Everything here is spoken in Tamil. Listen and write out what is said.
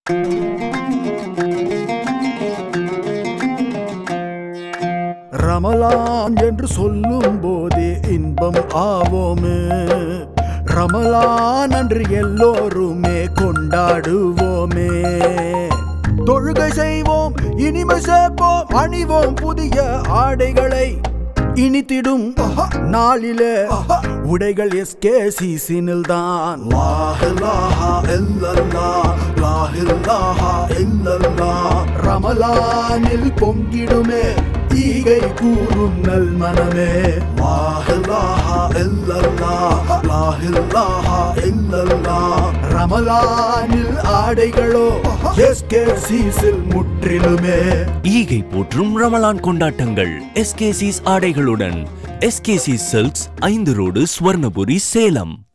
ரமலான் என்று சொல்லும் போதே இன்பம் ஆவோமே ரமலான் அன்று எல்லோருமே கொண்டாடுவோமே தொழுகை செய்வோம் இனிமை சேர்ப்போம் அணிவோம் புதிய ஆடைகளை இனித்திடும் நாளிலே உடைகள் எஸ்கே சீசினில் தான் ரமலானில் பொங்கிடுமே ஈகை கூறும் நல் மனமே ரமலானில் ஆடைகளோ எஸ்கே சீசில் முற்றிலுமே ஈகை போற்றும் ரமலான் கொண்டாட்டங்கள் எஸ்கேசிஸ் ஆடைகளுடன் எஸ்கேசி சில்க்ஸ் ஐந்து ரோடு ஸ்வர்ணபுரி சேலம்